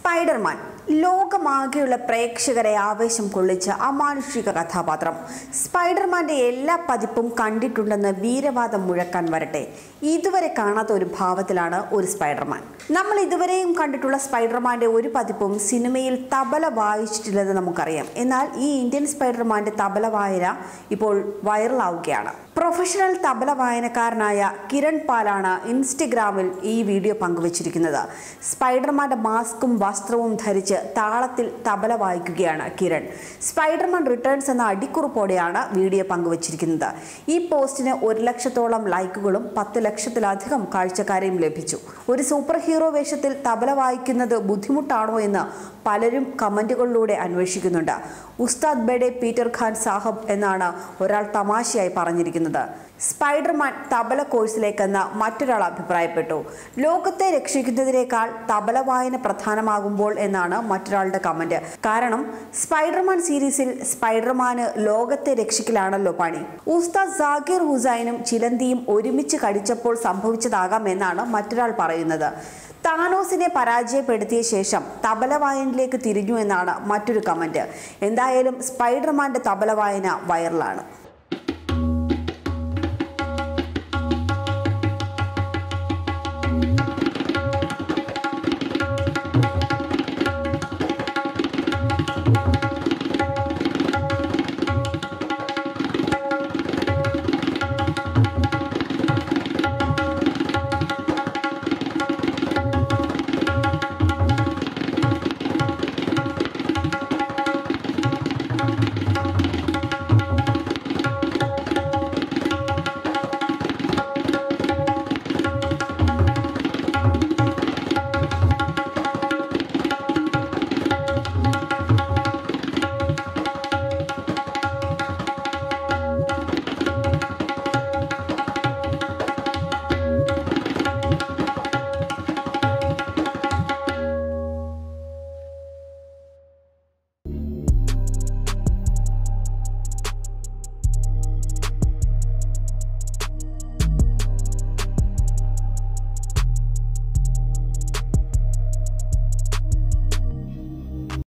Spiderman ലോകമാകെയുള്ള പ്രേക്ഷകരെ ആവേശം കൊള്ളിച്ച അമാനുഷിക കഥാപാത്രം സ്പൈഡർമാന്റെ എല്ലാ പതിപ്പും കണ്ടിട്ടുണ്ടെന്ന് വീരവാദം മുഴക്കാൻ വരട്ടെ ഇതുവരെ കാണാത്ത ഒരു ഭാവത്തിലാണ് ഒരു സ്പൈഡർമാൻ നമ്മൾ ഇതുവരെയും കണ്ടിട്ടുള്ള സ്പൈഡർമാന്റെ ഒരു പതിപ്പും സിനിമയിൽ തബല വായിച്ചിട്ടില്ലെന്ന് നമുക്കറിയാം എന്നാൽ ഈ ഇന്ത്യൻ സ്പൈഡർമാന്റെ തബല വായന ഇപ്പോൾ വൈറലാവുകയാണ് പ്രൊഫഷണൽ തബല വായനക്കാരനായ കിരൺ പാലാണ് ഇൻസ്റ്റഗ്രാമിൽ ഈ വീഡിയോ പങ്കുവച്ചിരിക്കുന്നത് സ്പൈഡർമാന്റെ മാസ്കും വസ്ത്രവും ധരിച്ച് താളത്തിൽ തബല വായിക്കുകയാണ് കിരൺ സ്പൈഡർമാൻ റിട്ടേൺസ് എന്ന അടിക്കുറിപ്പോടെയാണ് വീഡിയോ പങ്കുവച്ചിരിക്കുന്നത് ഈ പോസ്റ്റിന് ഒരു ലക്ഷത്തോളം ലൈക്കുകളും പത്ത് ലക്ഷത്തിലധികം കാഴ്ചക്കാരെയും ലഭിച്ചു ഒരു സൂപ്പർ ഹീറോ വേഷത്തിൽ തബല വായിക്കുന്നത് ബുദ്ധിമുട്ടാണോ എന്ന് പലരും കമന്റുകളിലൂടെ അന്വേഷിക്കുന്നുണ്ട് ഉസ്താദ് ബെഡെ പീറ്റർ ഖാൻ സാഹബ് എന്നാണ് ഒരാൾ തമാശയായി പറഞ്ഞിരിക്കുന്നത് സ്പൈഡർമാൻ തബല കോഴ്സിലേക്കെന്ന് മറ്റൊരാൾ അഭിപ്രായപ്പെട്ടു ലോകത്തെ രക്ഷിക്കുന്നതിനേക്കാൾ തബല വായന പ്രധാനമാകുമ്പോൾ എന്നാണ് മറ്റൊരാളുടെ കമന്റ് കാരണം സ്പൈഡർമാൻ സീരീസിൽ സ്പൈഡർമാന് ലോകത്തെ രക്ഷിക്കലാണല്ലോ പണി ഉസ്താദ് സാഗിർ ഹുസൈനും ചിലന്തിയും ഒരുമിച്ച് കടിച്ചപ്പോൾ സംഭവിച്ചതാകാം എന്നാണ് മറ്റൊരാൾ പറയുന്നത് താനോസിനെ പരാജയപ്പെടുത്തിയ ശേഷം തബല വായനയിലേക്ക് തിരിഞ്ഞു എന്നാണ് മറ്റൊരു കമന്റ് എന്തായാലും സ്പൈഡർമാന്റെ തബല വായന വൈറലാണ്